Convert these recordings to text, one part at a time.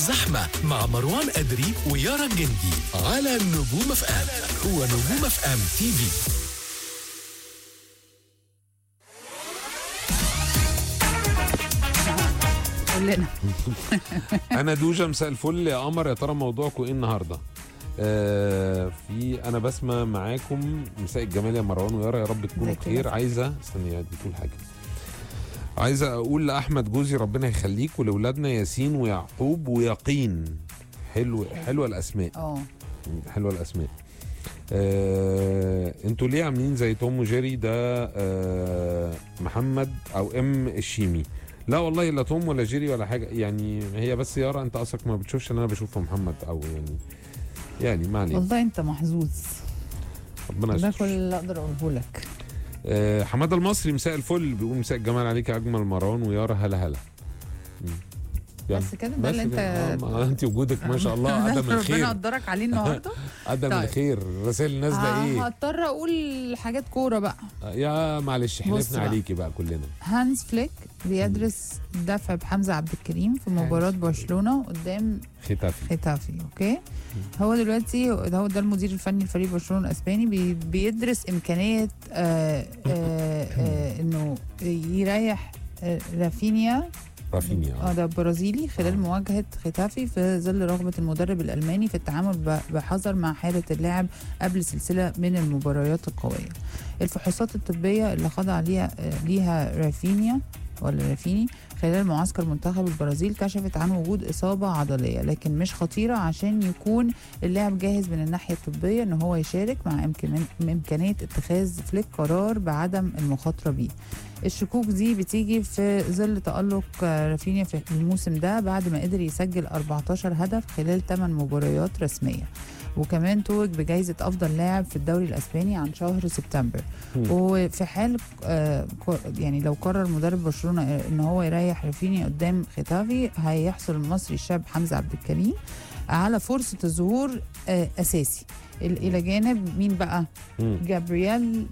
زحمة مع مروان أدري ويارا الجندي على نجوم اف ام هو نجوم اف ام تي في قول لنا انا دوجه مساء الفل يا قمر يا ترى موضوعكم ايه النهارده آه في انا بسمة معاكم مساء الجمال يا مروان ويارا يا رب تكونوا ازيك يا بخير بسمة؟ عايزه استني يا بتقول حاجه عايزه اقول لاحمد جوزي ربنا يخليك ولاولادنا ياسين ويعقوب ويقين حلو حلوه الاسماء اه حلوه الاسماء آه، انتوا ليه عاملين زي توم وجيري ده آه، محمد او ام الشيمي لا والله لا توم ولا جيري ولا حاجه يعني هي بس يارا انت اصلك ما بتشوفش اللي انا بشوفه محمد او يعني يعني ما علينا والله انت محظوظ ربنا ده يستر كل اللي اقدر اقوله لك آه، حماده المصري مساء الفل بيقول مساء الجمال عليك يا اجمل مروان ويارا هلا هلا مم. يعني بس كده ده اللي بس كده. آه، انت ما انت وجودك ما شاء الله عدم ربنا الخير قدرك عليه النهارده عدم طيب. الخير رسائل نازله ه- ايه هضطر اقول حاجات كوره بقى يا معلش بص حلفنا بقى. عليكي بقى كلنا هانز فليك بيدرس الدفع بحمزه عبد الكريم في مباراه هانز برشلونه قدام ختافي ختافي اوكي هو دلوقتي هو ده المدير الفني لفريق برشلونه الاسباني بي بيدرس امكانيه آه آه آه انه يريح آه رافينيا رافينيا اه آه. ده برازيلي خلال مواجهه ختافي في ظل رغبه المدرب الالماني في التعامل ب- بحذر مع حاله اللاعب قبل سلسله من المباريات القويه. الفحوصات الطبيه اللي خضع ليها آه، ليها رافينيا ولا رافيني خلال معسكر منتخب البرازيل كشفت عن وجود اصابه عضليه لكن مش خطيره عشان يكون اللاعب جاهز من الناحيه الطبيه ان هو يشارك مع إمكان- امكانيه اتخاذ فليك قرار بعدم المخاطره بيه. الشكوك دي بتيجي في ظل تألق آه، رافينيا في الموسم ده بعد ما قدر يسجل 14 هدف خلال 8 مباريات رسمية وكمان توج بجائزة أفضل لاعب في الدوري الأسباني عن شهر سبتمبر مم. وفي حال آه، كو- يعني لو قرر مدرب برشلونة آه، إن هو يريح رافينيا قدام ختافي هيحصل المصري الشاب حمزة عبد الكريم على فرصة الظهور آه، أساسي ال- إلى جانب مين بقى؟ مم. جابرييل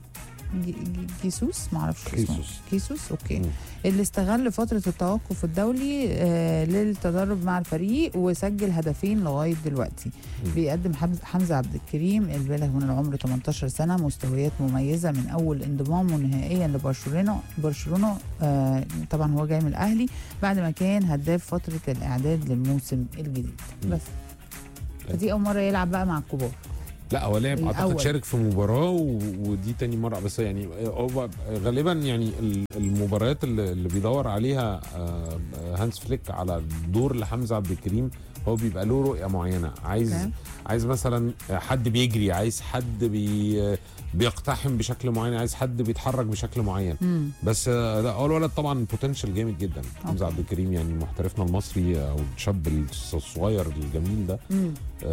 جي- جي- جيسوس معرفش اسمه خيسوس. كيسوس اوكي مم. اللي استغل فترة التوقف الدولي آه للتدرب مع الفريق وسجل هدفين لغاية دلوقتي مم. بيقدم حمز- حمزة عبد الكريم البالغ من العمر 18 سنة مستويات مميزة من أول انضمامه نهائيا لبرشلونة برشلونة آه طبعا هو جاي من الأهلي بعد ما كان هداف فترة الإعداد للموسم الجديد مم. بس فدي أول مرة يلعب بقى مع الكبار لا هو لعب اعتقد الأول. شارك في مباراه و... ودي تاني مره بس يعني هو غالبا يعني ال- المباريات اللي, اللي بيدور عليها آه، هانس فليك على دور لحمزه عبد الكريم هو بيبقى له رؤيه معينه عايز أوكي. عايز مثلا حد بيجري عايز حد بي بيقتحم بشكل معين عايز حد بيتحرك بشكل معين مم. بس آه، لا هو الولد طبعا بوتنشال جامد جدا حمزه أوكي. عبد الكريم يعني محترفنا المصري او الشاب الصغير الجميل ده مم.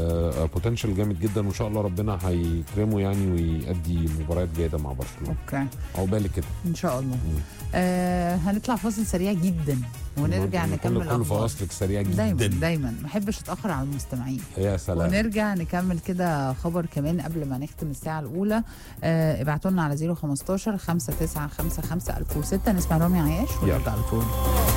بوتنشال جامد جدا وان شاء الله ربنا هيكرمه يعني ويأدي مباريات جيده مع برشلونه اوكي عقبالك كده ان شاء الله مم. آه هنطلع فاصل سريع جدا ونرجع كل- نكمل كل اخبار فواصلك سريعه جدا دايما دايما ما احبش اتاخر على المستمعين يا سلام ونرجع نكمل كده خبر كمان قبل ما نختم الساعه الاولى آه ابعتوا لنا على 015 5955 1006 نسمع رامي عياش ونرجع على طول